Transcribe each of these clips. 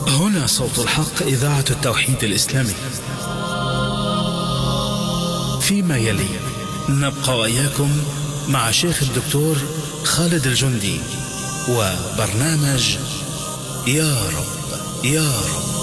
هنا صوت الحق إذاعة التوحيد الإسلامي فيما يلي نبقى وإياكم مع شيخ الدكتور خالد الجندي وبرنامج يا رب يا رب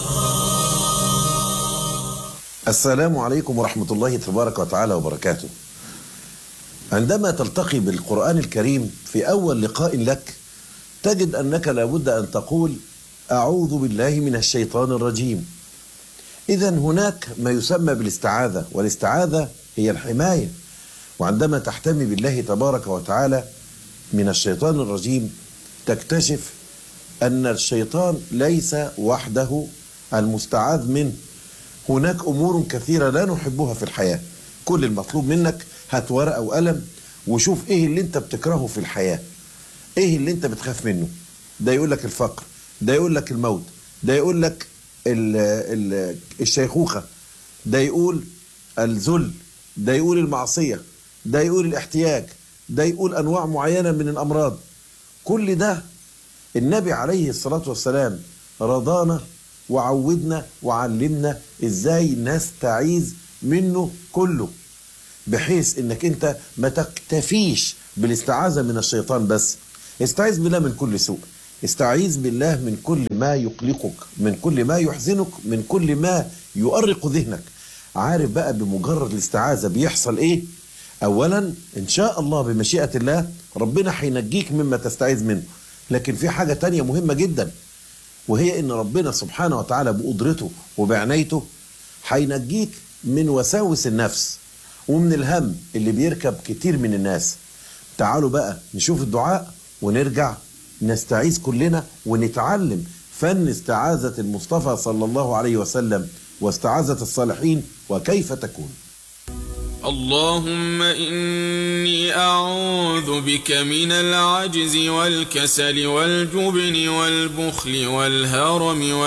السلام عليكم ورحمة الله تبارك وتعالى وبركاته عندما تلتقي بالقرآن الكريم في أول لقاء لك تجد أنك لابد أن تقول أعوذ بالله من الشيطان الرجيم إذا هناك ما يسمى بالاستعاذة والاستعاذة هي الحماية وعندما تحتمي بالله تبارك وتعالى من الشيطان الرجيم تكتشف أن الشيطان ليس وحده المستعاذ منه هناك أمور كثيرة لا نحبها في الحياة كل المطلوب منك هات ورقة وقلم وشوف إيه اللي أنت بتكرهه في الحياة إيه اللي أنت بتخاف منه ده يقول لك الفقر ده يقول لك الموت ده يقول لك ال ال الشيخوخة ده يقول الذل ده يقول المعصية ده يقول الاحتياج ده يقول أنواع معينة من الأمراض كل ده النبي عليه الصلاة والسلام رضانا وعودنا وعلمنا ازاي نستعيذ منه كله بحيث انك انت ما تكتفيش بالاستعاذة من الشيطان بس استعيذ بالله من كل سوء استعيذ بالله من كل ما يقلقك من كل ما يحزنك من كل ما يؤرق ذهنك عارف بقى بمجرد الاستعاذة بيحصل ايه اولا ان شاء الله بمشيئة الله ربنا هينجيك مما تستعيذ منه لكن في حاجة تانية مهمة جدا وهي ان ربنا سبحانه وتعالى بقدرته وبعنايته هينجيك من وساوس النفس ومن الهم اللي بيركب كتير من الناس تعالوا بقى نشوف الدعاء ونرجع نستعيذ كلنا ونتعلم فن استعاذة المصطفى صلى الله عليه وسلم واستعاذة الصالحين وكيف تكون اللهم إني أعوذ بك من العجز والكسل والجبن والبخل والهرم